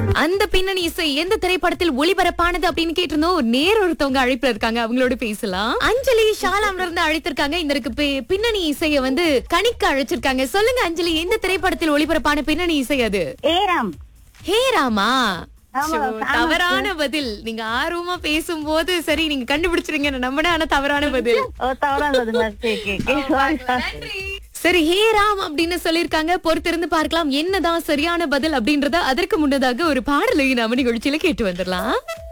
அந்த பின்னணி இசை எந்த திரைப்படத்தில் ஒளிபரப்பானது அப்படின்னு கேட்டிருந்தோம் ஒரு நேர் ஒருத்தவங்க அழைப்புல இருக்காங்க அவங்களோட பேசலாம் அஞ்சலி ஷாலாம்ல இருந்து அழைத்திருக்காங்க இதற்கு பி- பின்னணி இசைய வந்து கணிக்க அழைச்சிருக்காங்க சொல்லுங்க அஞ்சலி எந்த திரைப்படத்தில் ஒளிபரப்பான பின்னணி இசை அது ஏராம் ஹே ராமா ஆமா, ஷோ, ஆமா, தவறான பதில் நீங்க ஆர்வமா பேசும்போது சரி நீங்க கண்டுபிடிச்சிருங்க நம்பின ஆனா தவறான பதில் ஓ தவறானதுங்க சரி, சரி, சரி. sorry, sorry. சரி ஹே ராம் அப்படின்னு சொல்லிருக்காங்க பொறுத்திருந்து பார்க்கலாம் என்னதான் சரியான பதில் அப்படின்றத அதற்கு முன்னதாக ஒரு பாடலை நாம நிகழ்ச்சியில கேட்டு வந்துடலாம்